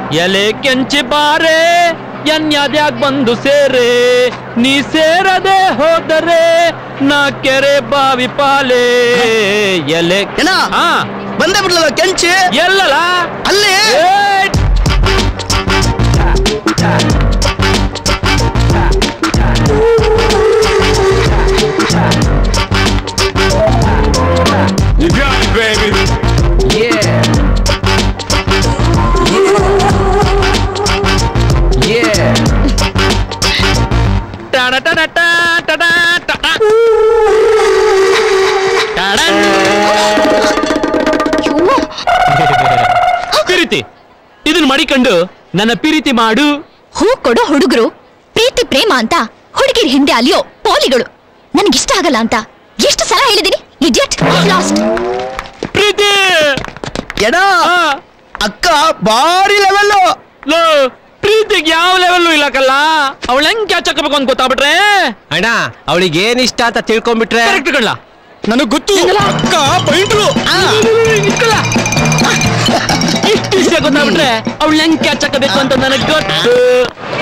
ಎಲೆ ಕೆಂಚಿ ಬಾರೆ ಎನ್ಯಾದ್ಯಾಗ್ ಬಂದು ಸೇರೆ ನೀ ಸೇರದೆ ಹೋದರೆ ನಾ ಕೆರೆ ಬಾವಿ ಪಾಲೆ ಎಲೆ ಏನ ಹಾ ಬಂದೇ ಬಿಡ್ಲಲ್ಲ ಕೆಂಚಿ ಎಲ್ಲಲ್ಲ ಅಲ್ಲಿ ಏಯ್! You got it, baby. ಟಡ ಟಡ ಟ, ಟಡ ಟಡ. ಟಡನ್. ಪಿರಿತಿ ಇದನ್ನ ಮಾಡಿಕೊಂಡು ನನ್ನ ಪಿರಿತಿ ಮಾಡು ಹೂ ಕೊಡೋ ಹುಡುಗರು ಪ್ರೀತಿ ಪ್ರೇಮ ಅಂತ ಹುಡುಗಿರ್ ಹಿಂದೆ ಅಲಿಯೋ ಪೋಲಿಗಳು ನನಗಿಷ್ಟ ಆಗಲ್ಲ ಅಂತ ಎಷ್ಟು ಸಲ ಹೇಳಿದೀನಿ ಇಡಿಯಟ್ ಲಾಸ್ಟ್ ಪ್ರೀತಿ ಎಡ ಆ, ಅಕ್ಕ ಬಾರಿ ಲೆವೆಲ್ ಲೋ ಪ್ರೀತಿಗೆ ಯಾವ ಲೆವೆಲ್ಲು ಇಲ್ಲಕಲ್ಲ ಅವಳ ಹೆಂಗ್ ಕ್ಯಾಚ್ ಹಾಕಬೇಕು ಅಂತ ಗೊತ್ತಾಗ್ಬಿಟ್ರೆ ಅಣ್ಣ ಅವಳಿಗೆ ಏನ್ ಇಷ್ಟ ಅಂತ ತಿಳ್ಕೊಂಡ್ಬಿಟ್ರೆ ಕರೆಕ್ಟ್ ಕಳ್ಳ ನನಗ್ ಗೊತ್ತು ಅಕ್ಕ ಬೈಂಡ್ರು ಇಷ್ಟಲ್ಲ ಇಷ್ಟು ವಿಷಯ ಗೊತ್ತಾಗ್ಬಿಟ್ರೆ ಅವಳ ಹೆಂಗ್ ಕ್ಯಾಚ್ ಹಾಕಬೇಕು ಅಂತ ನನಗೆ ಗೊತ್ತು